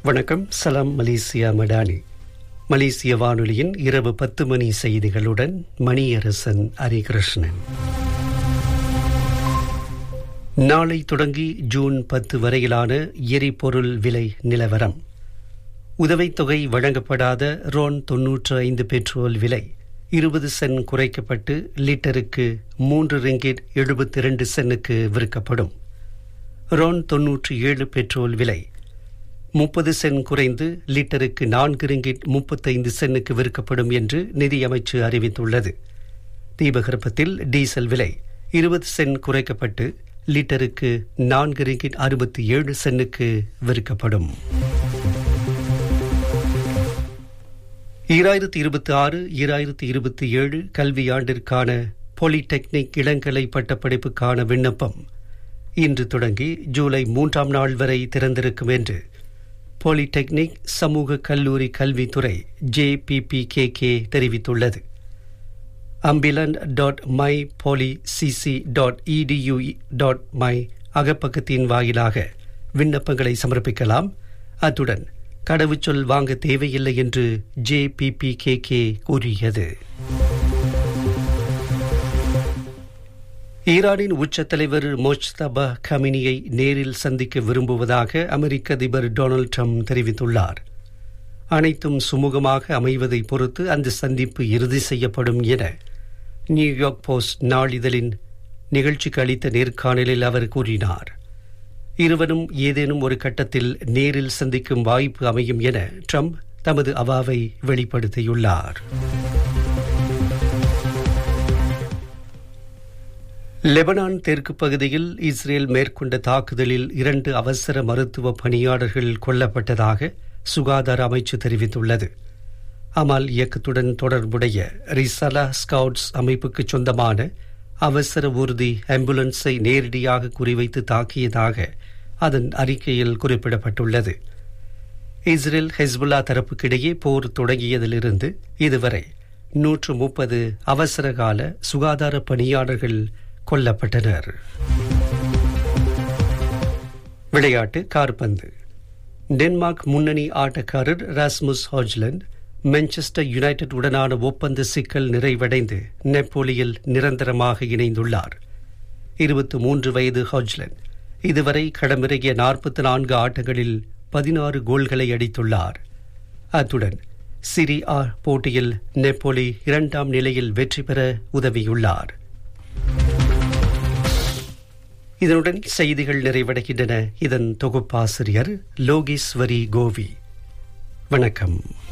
வணக்கம் சலாம் மலேசியா மடானி மலேசிய வானொலியின் இரவு பத்து மணி செய்திகளுடன் மணியரசன் ஹரிகிருஷ்ணன் நாளை தொடங்கி ஜூன் பத்து வரையிலான எரிபொருள் விலை நிலவரம் உதவித்தொகை வழங்கப்படாத ரோன் தொன்னூற்று ஐந்து பெட்ரோல் விலை இருபது சென் குறைக்கப்பட்டு லிட்டருக்கு மூன்று ரிங்கிட் எழுபத்தி இரண்டு சென்னுக்கு விற்கப்படும் ரோன் தொன்னூற்றி ஏழு பெட்ரோல் விலை முப்பது சென் குறைந்து லிட்டருக்கு நான்கு ரிங்கிட் முப்பத்தைந்து சென்னுக்கு விற்கப்படும் என்று நிதியமைச்சு அறிவித்துள்ளது தீபகற்பத்தில் டீசல் விலை இருபது சென் குறைக்கப்பட்டு லிட்டருக்கு நான்கு ரிங்கிட் அறுபத்தி ஏழு சென்னுக்கு விற்கப்படும் ஈராயிரத்தி இருபத்தி ஆறு ஈராயிரத்தி இருபத்தி ஏழு கல்வியாண்டிற்கான பாலிடெக்னிக் இளங்கலை பட்டப்படிப்புக்கான விண்ணப்பம் இன்று தொடங்கி ஜூலை மூன்றாம் நாள் வரை திறந்திருக்கும் என்று பாலிடெக்னிக் சமூக கல்லூரி கல்வித்துறை ஜேபிபிகேகே தெரிவித்துள்ளது அம்பிலன் dot my poly CC dot edu dot my அகப்பக்கத்தின் வாயிலாக விண்ணப்பங்களை சமர்ப்பிக்கலாம் அத்துடன் கடவுச்சொல் வாங்க தேவையில்லை என்று ஜேபிபிகேகே கூறியது ஈரானின் உச்ச தலைவர் மோஜ்தபா கமினியை நேரில் சந்திக்க விரும்புவதாக அமெரிக்க அதிபர் டொனால்டு ட்ரம்ப் தெரிவித்துள்ளார் அனைத்தும் சுமூகமாக அமைவதை பொறுத்து அந்த சந்திப்பு இறுதி செய்யப்படும் என நியூயார்க் போஸ்ட் நாளிதழின் நிகழ்ச்சிக்கு அளித்த நேர்காணலில் அவர் கூறினார் இருவரும் ஏதேனும் ஒரு கட்டத்தில் நேரில் சந்திக்கும் வாய்ப்பு அமையும் என ட்ரம்ப் தமது அவாவை வெளிப்படுத்தியுள்ளார் லெபனான் தெற்கு பகுதியில் இஸ்ரேல் மேற்கொண்ட தாக்குதலில் இரண்டு அவசர மருத்துவ பணியாளர்கள் கொல்லப்பட்டதாக சுகாதார அமைச்சு தெரிவித்துள்ளது அமால் இயக்கத்துடன் தொடர்புடைய ரிசலா ஸ்கவுட்ஸ் அமைப்புக்கு சொந்தமான அவசர ஊர்தி ஆம்புலன்ஸை நேரடியாக குறிவைத்து தாக்கியதாக அதன் அறிக்கையில் குறிப்பிடப்பட்டுள்ளது இஸ்ரேல் ஹெஸ்புல்லா தரப்புக்கிடையே போர் தொடங்கியதிலிருந்து இதுவரை நூற்று முப்பது அவசரகால சுகாதார பணியாளர்கள் கொல்லப்பட்டனர் விளையாட்டு கார்பந்து டென்மார்க் முன்னணி ஆட்டக்காரர் ராஸ்முஸ் ஹாஜ்லண்ட் மான்செஸ்டர் யுனைடெட் உடனான ஒப்பந்த சிக்கல் நிறைவடைந்து நெப்போலியில் நிரந்தரமாக இணைந்துள்ளார் இருபத்தி மூன்று வயது ஹாஜ்லண்ட் இதுவரை களமிறங்கிய நாற்பத்தி நான்கு ஆட்டங்களில் பதினாறு கோல்களை அடித்துள்ளார் அத்துடன் சிரி ஆ போட்டியில் நெப்போலி இரண்டாம் நிலையில் வெற்றி பெற உதவியுள்ளார் இதனுடன் செய்திகள் நிறைவடைகின்றன இதன் தொகுப்பாசிரியர் லோகேஸ்வரி கோவி வணக்கம்